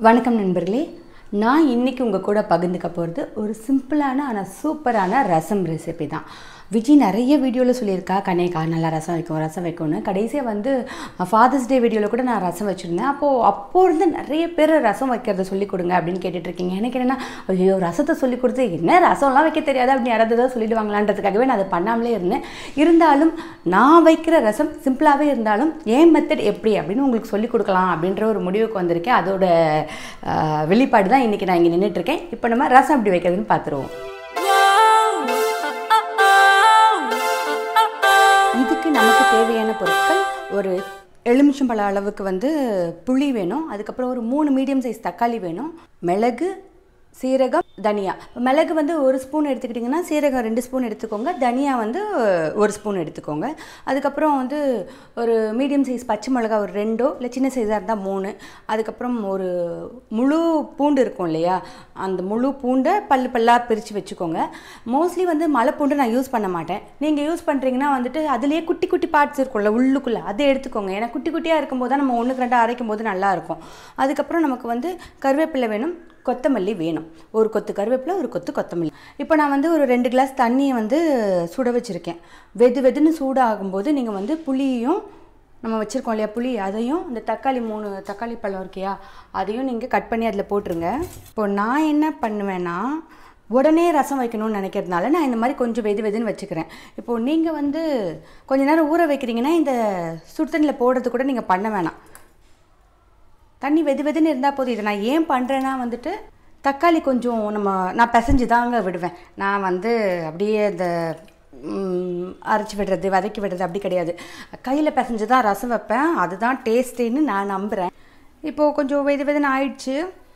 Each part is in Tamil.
வணக்கம் நண்பர்களே நான் இன்னைக்கு உங்கள் கூட பகிர்ந்துக்க போகிறது ஒரு சிம்பிளான ஆனால் சூப்பரான ரசம் ரெசிபி தான் விஜய் நிறைய வீடியோவில் சொல்லியிருக்கா கனேக்கா நல்லா ரசம் வைக்கும் ரசம் வைக்கும்னு கடைசியாக வந்து ஃபாதர்ஸ் டே வீடியோவில் கூட நான் ரசம் வச்சுருந்தேன் அப்போது அப்போ இருந்து நிறைய பேர் ரசம் வைக்கிறத சொல்லி கொடுங்க அப்படின்னு கேட்டுட்டு இருக்கீங்க எனக்கு என்னென்னா ஐயோ ரசத்தை சொல்லி கொடுத்து என்ன ரசம்லாம் வைக்க தெரியாது அப்படின்னு யாராவது ஏதாவது சொல்லிடுவாங்களான்றதுக்காகவே நான் அதை பண்ணாமலே இருந்தேன் இருந்தாலும் நான் வைக்கிற ரசம் சிம்பிளாகவே இருந்தாலும் என் மெத்தட் எப்படி அப்படின்னு உங்களுக்கு சொல்லிக் கொடுக்கலாம் அப்படின்ற ஒரு முடிவுக்கு வந்திருக்கேன் அதோட ஆஹ், வெளிப்பாடு தான் இன்றைக்கி நான் இங்கே நின்றுட்டுருக்கேன் இப்போ நம்ம ரசம் எப்படி வைக்கிறதுன்னு பார்த்துருவோம் இதுக்கு நமக்கு தேவையான பொருட்கள் ஒரு எலுமிச்சம்பழ அளவுக்கு வந்து புளி வேணும் அதுக்கப்புறம் ஒரு மூணு மீடியம் சைஸ் தக்காளி வேணும் மிளகு சீரகம் தனியா மிளகு வந்து ஒரு ஸ்பூன் எடுத்துக்கிட்டிங்கன்னா சீரகம் ரெண்டு ஸ்பூன் எடுத்துக்கோங்க தனியா வந்து ஒரு ஸ்பூன் எடுத்துக்கோங்க அதுக்கப்புறம் வந்து ஒரு மீடியம் சைஸ் பச்சை மிளகா ஒரு ரெண்டோ இல்லை சின்ன சைஸாக இருந்தால் மூணு அதுக்கப்புறம் ஒரு முழு பூண்டு இருக்கும் இல்லையா அந்த முழு பூண்டை பல்லு பல்லாக பிரித்து வச்சுக்கோங்க மோஸ்ட்லி வந்து மலை பூண்டு நான் யூஸ் பண்ண மாட்டேன் நீங்கள் யூஸ் பண்ணுறீங்கன்னா வந்துட்டு அதுலேயே குட்டி குட்டி பார்ட்ஸ் இருக்கும்ல உள்ளுக்குள்ளே அதை எடுத்துக்கோங்க ஏன்னா குட்டி குட்டியாக இருக்கும்போது தான் நம்ம ஒன்றுக்கு ரெண்டாக அரைக்கும் போது நல்லாயிருக்கும் அதுக்கப்புறம் நமக்கு வந்து கருவேப்பிலை வேணும் கொத்தமல்லி வேணும் ஒரு கொத்து கருவேப்பிலை ஒரு கொத்து கொத்தமல்லி இப்போ நான் வந்து ஒரு ரெண்டு கிளாஸ் தண்ணியை வந்து சுட வச்சுருக்கேன் வெது வெதுன்னு சூடாகும்போது நீங்கள் வந்து புளியையும் நம்ம வச்சுருக்கோம் இல்லையா புளி அதையும் இந்த தக்காளி மூணு தக்காளி பழம் இருக்கியா அதையும் நீங்கள் கட் பண்ணி அதில் போட்டுருங்க இப்போ நான் என்ன பண்ணுவேன்னா உடனே ரசம் வைக்கணும்னு நினைக்கிறதுனால நான் இந்த மாதிரி கொஞ்சம் வெது வெதுன்னு வச்சுக்கிறேன் இப்போது நீங்கள் வந்து கொஞ்ச நேரம் ஊற வைக்கிறீங்கன்னா இந்த சுடுதண்ணியில் போடுறது கூட நீங்கள் பண்ண வேணாம் தண்ணி வெது வெதுன்னு இருந்தால் போதும் இதை நான் ஏன் பண்ணுறேன்னா வந்துட்டு தக்காளி கொஞ்சம் நம்ம நான் பிசைஞ்சு தாங்க விடுவேன் நான் வந்து அப்படியே இந்த ம், அரைச்சி விடுறது வதக்கி விடுறது அப்படி கிடையாது கையில் பிசைஞ்சு தான் ரசம் வைப்பேன் அதுதான் டேஸ்ட்டுன்னு நான் நம்புகிறேன் இப்போது கொஞ்சம் வெது வெதுன்னு ஆயிடுச்சு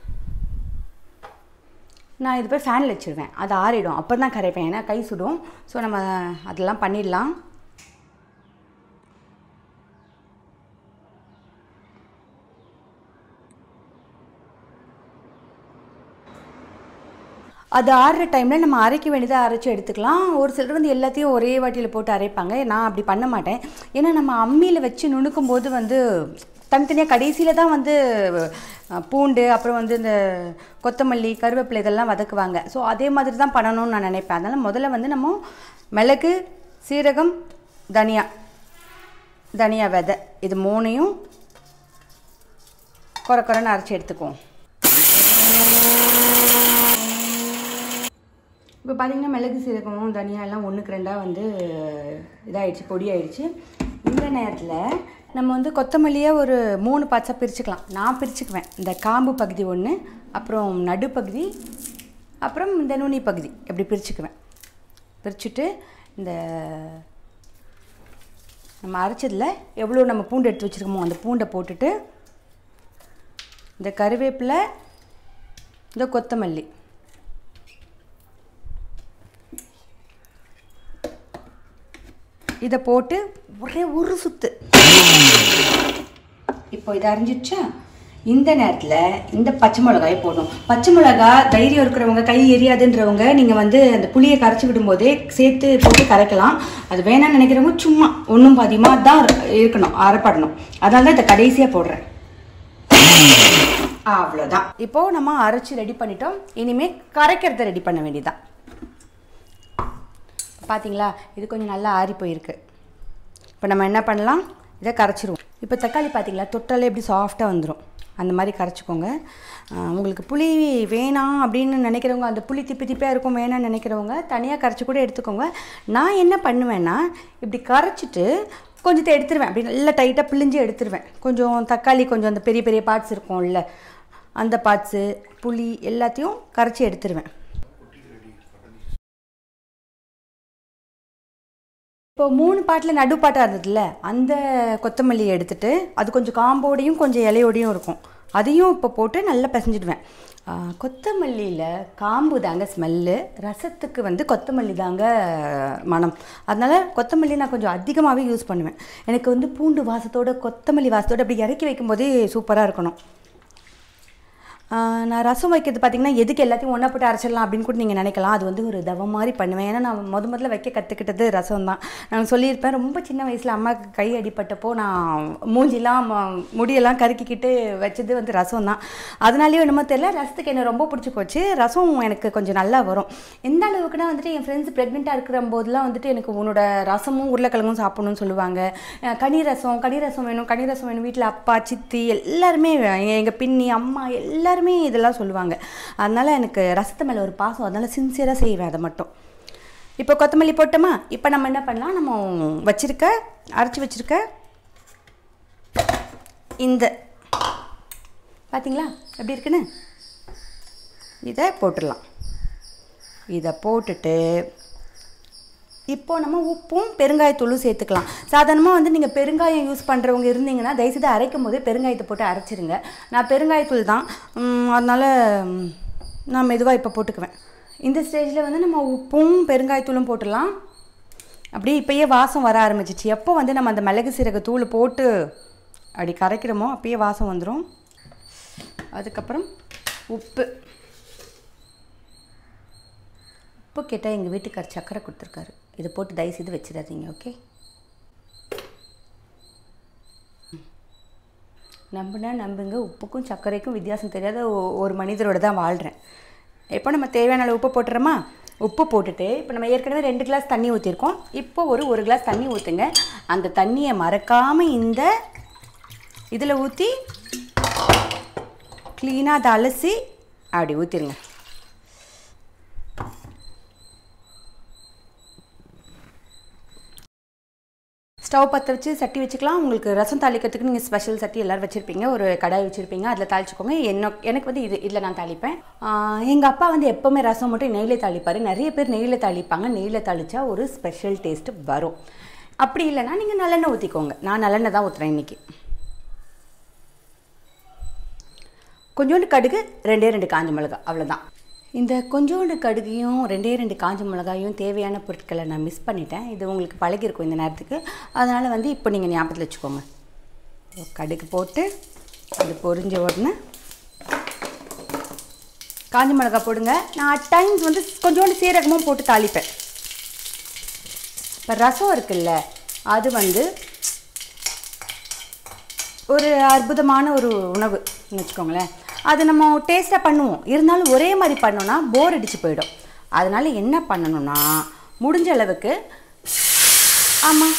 நான் இது போய் ஃபேனில் வச்சுருவேன் அது ஆறிடும் அப்போ தான் கரைப்பேன் ஏன்னா கை சுடும் ஸோ நம்ம அதெல்லாம் பண்ணிடலாம் அது ஆடுற டைமில் நம்ம அரைக்க வேண்டியதை அரைச்சி எடுத்துக்கலாம் ஒரு சிலர் வந்து எல்லாத்தையும் ஒரே வாட்டியில் போட்டு அரைப்பாங்க நான் அப்படி பண்ண மாட்டேன் ஏன்னா நம்ம அம்மியில் வச்சு நுணுக்கும் போது வந்து தனித்தனியாக கடைசியில் தான் வந்து அஹ், பூண்டு அப்புறம் வந்து இந்த கொத்தமல்லி கருவேப்பிலை இதெல்லாம் வதக்குவாங்க ஸோ அதே மாதிரி தான் பண்ணணும்னு நான் நினைப்பேன் அதனால் முதல்ல வந்து நம்ம மிளகு சீரகம் தனியா தனியா விதை இது மூணையும் குறை குறைன்னு அரைச்சி எடுத்துக்குவோம் இப்போ பார்த்தீங்கன்னா மிளகு சீரகமும் தனியா எல்லாம் ஒன்றுக்கு ரெண்டாக வந்து இதாகிடுச்சு பொடி ஆயிடுச்சு இந்த நேரத்தில் நம்ம வந்து கொத்தமல்லியை ஒரு மூணு பார்ட்ஸாக பிரிச்சுக்கலாம் நான் பிரிச்சுக்குவேன் இந்த காம்பு பகுதி ஒன்று அப்புறம் நடுப்பகுதி அப்புறம் இந்த நுனி பகுதி இப்படி பிரிச்சுக்குவேன் பிரிச்சுட்டு இந்த நம்ம அரைச்சதில் எவ்வளோ நம்ம பூண்டு எடுத்து வச்சுருக்கோமோ அந்த பூண்டை போட்டுட்டு இந்த கருவேப்பிலை இந்த கொத்தமல்லி இதை போட்டு ஒரே ஒரு சுத்து இப்போ இதை அரைஞ்சிடுச்சா இந்த நேரத்தில் இந்த பச்சை மிளகாயை போடணும் பச்சை மிளகா தைரியம் இருக்கிறவங்க கை எரியாதுன்றவங்க நீங்கள் வந்து அந்த புளியை கரைச்சி விடும்போதே சேர்த்து போட்டு கரைக்கலாம் அது வேணாம்னு நினைக்கிறவங்க சும்மா ஒன்றும் பாதியமாக தான் இருக்கணும் அரைப்படணும் அதனால தான் இதை கடைசியாக போடுறேன் அவ்வளோதான் இப்போது நம்ம அரைச்சி ரெடி பண்ணிட்டோம் இனிமேல் கரைக்கிறத ரெடி பண்ண வேண்டியதான் பார்த்தீங்களா இது கொஞ்சம் நல்லா ஆறி போயிருக்கு இப்போ நம்ம என்ன பண்ணலாம் இதை கரைச்சிருவோம் இப்போ தக்காளி பார்த்தீங்களா தொட்டாலே எப்படி சாஃப்டாக வந்துடும் அந்த மாதிரி கரைச்சிக்கோங்க ஆஹ் உங்களுக்கு புளி வேணாம் அப்படின்னு நினைக்கிறவங்க அந்த புளி திப்பி திப்பியாக இருக்கும் வேணாம்னு நினைக்கிறவங்க தனியாக கரைச்சி கூட எடுத்துக்கோங்க நான் என்ன பண்ணுவேன்னா இப்படி கரைச்சிட்டு கொஞ்சத்தை எடுத்துருவேன் அப்படி நல்லா டைட்டாக பிழிஞ்சு எடுத்துருவேன் கொஞ்சம் தக்காளி கொஞ்சம் அந்த பெரிய பெரிய பார்ட்ஸ் இருக்கும்ல அந்த பார்ட்ஸு புளி எல்லாத்தையும் கரைச்சி எடுத்துருவேன் இப்போ மூணு பாட்டில் நடுப்பாட்டாக இருந்ததுல அந்த கொத்தமல்லியை எடுத்துட்டு அது கொஞ்சம் காம்போடையும் கொஞ்சம் இலையோடையும் இருக்கும் அதையும் இப்போ போட்டு நல்லா பிசைஞ்சிடுவேன் ஆ, கொத்தமல்லியில் காம்பு தாங்க ஸ்மெல்லு ரசத்துக்கு வந்து கொத்தமல்லி தாங்க மனம் அதனால் கொத்தமல்லி நான் கொஞ்சம் அதிகமாகவே யூஸ் பண்ணுவேன் எனக்கு வந்து பூண்டு வாசத்தோட கொத்தமல்லி வாசத்தோட அப்படி இறக்கி வைக்கும்போதே சூப்பராக இருக்கணும் ஆஹ் நான் ரசம் வைக்கிறது பார்த்தீங்கன்னா எதுக்கு எல்லாத்தையும் ஒன்றா போட்டு அரைச்சிடலாம் அப்படின்னு கூட நீங்கள் நினைக்கலாம் அது வந்து ஒரு தவம் மாதிரி பண்ணுவேன் ஏன்னா நான் முத முதல்ல வைக்க கற்றுக்கிட்டது ரசம் தான் நான் சொல்லியிருப்பேன் ரொம்ப சின்ன வயசில் அம்மாவுக்கு கை அடிப்பட்டப்போ நான் மூஞ்சிலாம் ம- முடியெல்லாம் கருக்கிக்கிட்டு வச்சது வந்து ரசம் தான் அதனாலேயும் என்னமோ தெரியல ரசத்துக்கு எனக்கு ரொம்ப பிடிச்சி போச்சு ரசம் எனக்கு கொஞ்சம் நல்லா வரும் எந்த அளவுக்குனா வந்துட்டு என் ஃப்ரெண்ட்ஸ் ப்ரெக்னெண்ட்டாக இருக்கிற போதெல்லாம் வந்துட்டு எனக்கு உன்னோட ரசமும் உருளைக்கிழங்கும் சாப்பிடணும்னு சொல்லுவாங்க அஹ் கனி ரசம் கனி ரசம் வேணும் கனி ரசம் வேணும் வீட்டில் அப்பா சித்தி எல்லாருமே எங்கள் பின்னி அம்மா எல்லாருமே இதெல்லாம் சொல்லுவாங்க அதனால் எனக்கு ரசத்து மேலே ஒரு பாசம் அதனால் சின்சியராக செய்வேன் அதை மட்டும் இப்போ கொத்தமல்லி போட்டோமா இப்போ நம்ம என்ன பண்ணலாம் நம்ம வச்சிருக்க அரைச்சி வச்சிருக்க இந்த பார்த்தீங்களா எப்படி இருக்குன்னு இதை போட்டுடலாம் இதை போட்டுட்டு இப்போ நம்ம உப்பும் பெருங்காயத்தூளும் சேர்த்துக்கலாம் சாதாரணமாக வந்து நீங்கள் பெருங்காயம் யூஸ் பண்ணுறவங்க இருந்தீங்கன்னா தயவுசெய்து அரைக்கும் போதே பெருங்காயத்தை போட்டு அரைச்சிருங்க நான் பெருங்காயத்தூள் தான் உம், அதனால உம், நான் மெதுவாக இப்போ போட்டுக்குவேன் இந்த ஸ்டேஜில் வந்து நம்ம உப்பும் பெருங்காயத்தூளும் போட்டுடலாம் அப்படியே இப்போயே வாசம் வர ஆரம்பிச்சிச்சு எப்போ வந்து நம்ம அந்த மிளகு சீரக தூள் போட்டு அப்படி கரைக்கிறோமோ அப்பயே வாசம் வந்துடும் அதுக்கப்புறம் உப்பு உப்பு கேட்டால் எங்கள் வீட்டுக்கார் சக்கரை கொடுத்துருக்காரு இதை போட்டு தயவு செய்து வச்சிடாதீங்க ஓகே நம்புனா நம்புங்க உப்புக்கும் சர்க்கரைக்கும் வித்தியாசம் தெரியாத ஒ- ஒரு மனிதரோட தான் வாழ்கிறேன் இப்போ நம்ம தேவையான அளவு உப்பு போட்டுறோமா உப்பு போட்டுட்டு இப்போ நம்ம ஏற்கனவே ரெண்டு கிளாஸ் தண்ணி ஊற்றிருக்கோம் இப்போ ஒரு ஒரு கிளாஸ் தண்ணி ஊற்றுங்க அந்த தண்ணியை மறக்காமல் இந்த இதில் ஊற்றி க்ளீனாக அதை அலசி அப்படி ஊற்றிருங்க ஸ்டவ் பற்ற வச்சு சட்டி வச்சுக்கலாம் உங்களுக்கு ரசம் தாளிக்கிறதுக்கு நீங்கள் ஸ்பெஷல் சட்டி எல்லோரும் வச்சுருப்பீங்க ஒரு கடாய் வச்சுருப்பீங்க அதில் தாளிச்சுக்கோங்க என்ன எனக்கு வந்து இது இதில் நான் தாளிப்பேன் எங்கள் அப்பா வந்து எப்போவுமே ரசம் மட்டும் நெய்யில் தாளிப்பார் நிறைய பேர் நெய்யில் தாளிப்பாங்க நெய்யில் தாளிச்சா ஒரு ஸ்பெஷல் டேஸ்ட் வரும் அப்படி இல்லைன்னா நீங்கள் நல்லெண்ணெய் ஊற்றிக்கோங்க நான் நல்லெண்ணெய் தான் ஊற்றுறேன் இன்றைக்கி கொஞ்சோண்டு கடுகு ரெண்டே ரெண்டு காஞ்ச மிளகா அவ்வளோதான் இந்த கொஞ்சோண்டு கடுகையும் ரெண்டே ரெண்டு காஞ்ச மிளகாயும் தேவையான பொருட்களை நான் மிஸ் பண்ணிட்டேன் இது உங்களுக்கு பழகிருக்கும் இந்த நேரத்துக்கு அதனால் வந்து இப்போ நீங்கள் ஞாபகத்தில் வச்சுக்கோங்க கடுகு போட்டு அது பொரிஞ்ச உடனே காஞ்ச மிளகா போடுங்க நான் அட் டைம்ஸ் வந்து கொஞ்சோண்டு சீரகமும் போட்டு தாளிப்பேன் இப்போ ரசம் இருக்குல்ல அது வந்து ஒரு அற்புதமான ஒரு உணவு வச்சுக்கோங்களேன் அது நம்ம டேஸ்ட்டாக பண்ணுவோம் இருந்தாலும் ஒரே மாதிரி பண்ணோன்னா போர் அடிச்சு போயிடும் அதனால என்ன பண்ணணும்னா முடிஞ்ச அளவுக்கு ஆமாம்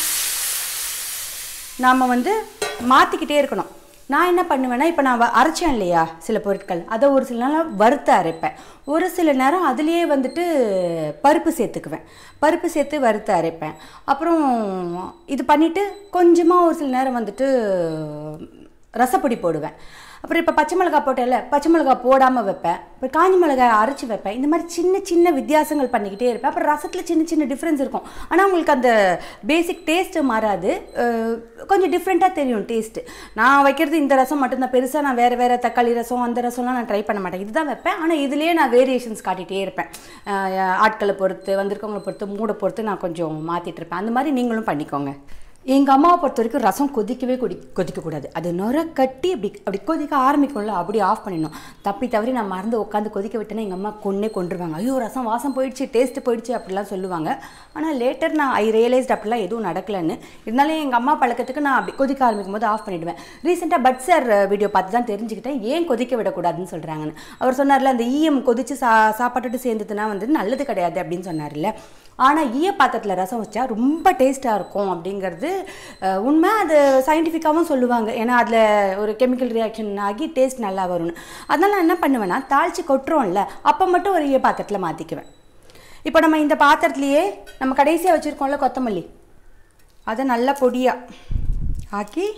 நாம் வந்து மாற்றிக்கிட்டே இருக்கணும் நான் என்ன பண்ணுவேன்னா இப்போ நான் வ- அரைச்சேன் இல்லையா சில பொருட்கள் அதை ஒரு சில நேரம் வறுத்து அரைப்பேன் ஒரு சில நேரம் அதுலேயே வந்துட்டு பருப்பு சேர்த்துக்குவேன் பருப்பு சேர்த்து வறுத்து அரைப்பேன் அப்புறம் இது பண்ணிவிட்டு கொஞ்சமாக ஒரு சில நேரம் வந்துட்டு ரசப்பொடி போடுவேன் அப்புறம் இப்போ பச்சை மிளகா போட்டேன்ல பச்சை மிளகா போடாமல் வைப்பேன் இப்போ காஞ்ச மிளகாய் அரைச்சி வைப்பேன் இந்த மாதிரி சின்ன சின்ன வித்தியாசங்கள் பண்ணிக்கிட்டே இருப்பேன் அப்புறம் ரசத்தில் சின்ன சின்ன டிஃப்ரென்ஸ் இருக்கும் ஆனால் உங்களுக்கு அந்த பேசிக் டேஸ்ட்டு மாறாது அஹ் கொஞ்சம் டிஃப்ரெண்ட்டாக தெரியும் டேஸ்ட்டு நான் வைக்கிறது இந்த ரசம் மட்டும்தான் பெருசாக நான் வேறு வேறு தக்காளி ரசம் அந்த ரசம்லாம் நான் ட்ரை பண்ண மாட்டேன் இதுதான் வைப்பேன் ஆனால் இதுலேயே நான் வேரியேஷன்ஸ் காட்டிகிட்டே இருப்பேன் அஹ் ஆட்களை பொறுத்து வந்திருக்கவங்களை பொறுத்து மூடை பொறுத்து நான் கொஞ்சம் மாற்றிட்டு இருப்பேன் அந்த மாதிரி நீங்களும் பண்ணிக்கோங்க எங்கள் அம்மாவை பொறுத்த வரைக்கும் ரசம் கொதிக்கவே கொதி கொதிக்கக்கூடாது அது நுர கட்டி அப்படி அப்படி கொதிக்க ஆரம்பிக்கும்ல அப்படி ஆஃப் பண்ணிடணும் தப்பி தவறி நான் மறந்து உட்காந்து கொதிக்க விட்டேன்னா எங்கள் அம்மா கொன்னே கொண்டுருவாங்க ஐயோ ரசம் வாசம் போயிடுச்சு டேஸ்ட் போயிடுச்சு அப்படிலாம் சொல்லுவாங்க ஆனால் லேட்டர் நான் ஐ ரியலைஸ்ட் அப்படிலாம் எதுவும் நடக்கலைன்னு இருந்தாலும் எங்கள் அம்மா பழக்கத்துக்கு நான் அப்படி கொதிக்க ஆரம்பிக்கும் போது ஆஃப் பண்ணிவிடுவேன் ரீசெண்டாக பட் சார் வீடியோ பார்த்து தான் தெரிஞ்சுக்கிட்டேன் ஏன் கொதிக்க விடக்கூடாதுன்னு சொல்கிறாங்கன்னு அவர் சொன்னார்ல அந்த ஈயம் கொதிச்சு சா சாப்பாட்டோடு சேர்ந்ததுன்னா வந்து நல்லது கிடையாது அப்படின்னு சொன்னார்ல ஆனால் ஈய பாத்திரத்தில் ரசம் வச்சா ரொம்ப டேஸ்ட்டாக இருக்கும் அப்படிங்கிறது அஹ், உண்மை அது சயின்டிஃபிக்காகவும் சொல்லுவாங்க ஏன்னா அதில் ஒரு கெமிக்கல் ரியாக்ஷன் ஆகி டேஸ்ட் நல்லா வரும்னு அதனால் நான் என்ன பண்ணுவேன்னா தாளித்து கொட்டுறோம்ல அப்போ மட்டும் ஒரு ஈய பாத்திரத்தில் மாற்றிக்குவேன் இப்போ நம்ம இந்த பாத்திரத்துலையே நம்ம கடைசியாக வச்சுருக்கோம்ல கொத்தமல்லி அதை நல்லா பொடியாக ஆக்கி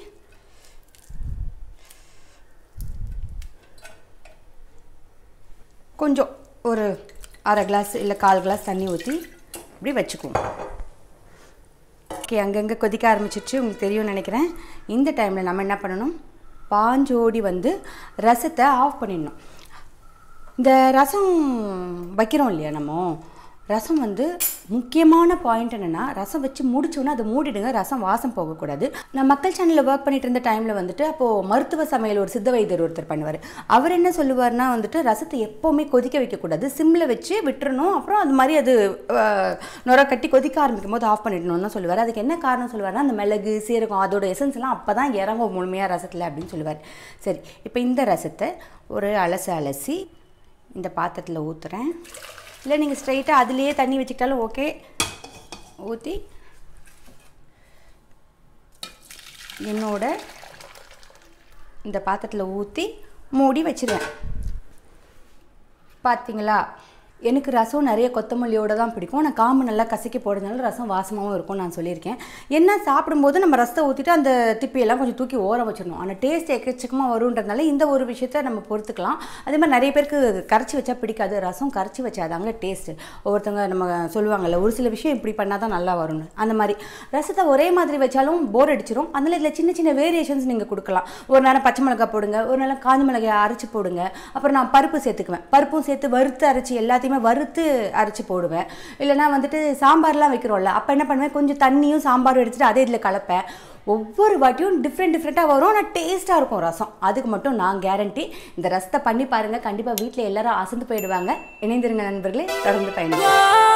கொஞ்சம் ஒரு அரை கிளாஸ் இல்லை கால் கிளாஸ் தண்ணி ஊற்றி இப்படி வச்சுக்குவோம் ஓகே அங்கங்கே கொதிக்க ஆரம்பிச்சிருச்சு உங்களுக்கு தெரியும்னு நினைக்கிறேன் இந்த டைமில் நம்ம என்ன பண்ணணும் பாஞ்சோடி வந்து ரசத்தை ஆஃப் பண்ணிடணும் இந்த ரசம் வைக்கிறோம் இல்லையா நம்ம ரசம் வந்து முக்கியமான பாயிண்ட் என்னென்னா ரசம் வச்சு முடிச்சோன்னா அதை மூடிடுங்க ரசம் வாசம் போகக்கூடாது நான் மக்கள் சேனலில் ஒர்க் பண்ணிட்டு இருந்த டைமில் வந்துட்டு அப்போது மருத்துவ சமையல் ஒரு சித்த வைத்தியர் ஒருத்தர் பண்ணுவார் அவர் என்ன சொல்லுவார்னா வந்துட்டு ரசத்தை எப்போவுமே கொதிக்க வைக்கக்கூடாது சிம்மில் வச்சு விட்டுறணும் அப்புறம் அது மாதிரி அது அஹ், நுர கட்டி கொதிக்க ஆரம்பிக்கும் போது ஆஃப் பண்ணிடணும்னு தான் சொல்லுவார் அதுக்கு என்ன காரணம் சொல்லுவார்னா அந்த மிளகு சீரகம் அதோட எசன்ஸ் எல்லாம் அப்போ தான் இறங்கும் முழுமையாக ரசத்தில் அப்படின்னு சொல்லுவார் சரி இப்போ இந்த ரசத்தை ஒரு அலசு அலசி இந்த பாத்திரத்தில் ஊற்றுறேன் இல்லை நீங்கள் ஸ்ட்ரைட்டாக அதுலேயே தண்ணி வச்சுக்கிட்டாலும் ஓகே ஊற்றி என்னோட இந்த பாத்திரத்தில் ஊற்றி மூடி வச்சிருவேன் பார்த்தீங்களா எனக்கு ரசம் நிறைய கொத்தமல்லியோட தான் பிடிக்கும் நான் காம்பு நல்லா கசக்கி போடுறதுனால ரசம் வாசமாகவும் இருக்கும் நான் சொல்லியிருக்கேன் என்ன சாப்பிடும்போது நம்ம ரசத்தை ஊற்றிட்டு அந்த திப்பியெல்லாம் கொஞ்சம் தூக்கி ஓரம் வச்சிடணும் ஆனால் டேஸ்ட் எக்கச்சக்கமாக வருன்றதுனால இந்த ஒரு விஷயத்த நம்ம பொறுத்துக்கலாம் அதே மாதிரி நிறைய பேருக்கு கரைச்சி வச்சா பிடிக்காது ரசம் கரைச்சி வச்சாதாங்க டேஸ்ட்டு ஒவ்வொருத்தவங்க நம்ம சொல்லுவாங்கல்ல ஒரு சில விஷயம் இப்படி பண்ணால் தான் நல்லா வரும்னு அந்த மாதிரி ரசத்தை ஒரே மாதிரி வச்சாலும் போர் அடிச்சிரும் அதனால இதில் சின்ன சின்ன வேரியேஷன்ஸ் நீங்கள் கொடுக்கலாம் ஒரு நேரம் பச்சை மிளகாய் போடுங்க ஒரு நேரம் காஞ்ச மிளகாய் அரைச்சி போடுங்க அப்புறம் நான் பருப்பு சேர்த்துக்குவேன் பருப்பும் சேர்த்து வறுத்து அரைச்சி எல்லாத்தையுமே வறுத்து அரைச்சி போடுவேன் இல்லைனா வந்துட்டு சாம்பார்லாம் வைக்கிறோம்ல அப்போ என்ன பண்ணுவேன் கொஞ்சம் தண்ணியும் சாம்பாரும் எடுத்துட்டு அதே இதில் கலப்பேன் ஒவ்வொரு வாட்டியும் டிஃப்ரெண்ட் டிஃப்ரெண்ட்டாக வரும் ஆனால் டேஸ்ட்டாக இருக்கும் ரசம் அதுக்கு மட்டும் நான் கேரண்டி இந்த ரசத்தை பண்ணி பாருங்கள் கண்டிப்பாக வீட்டில் எல்லாரும் அசந்து போயிடுவாங்க இணைந்திருங்க நண்பர்களே தொடர்ந்து பயணிங்க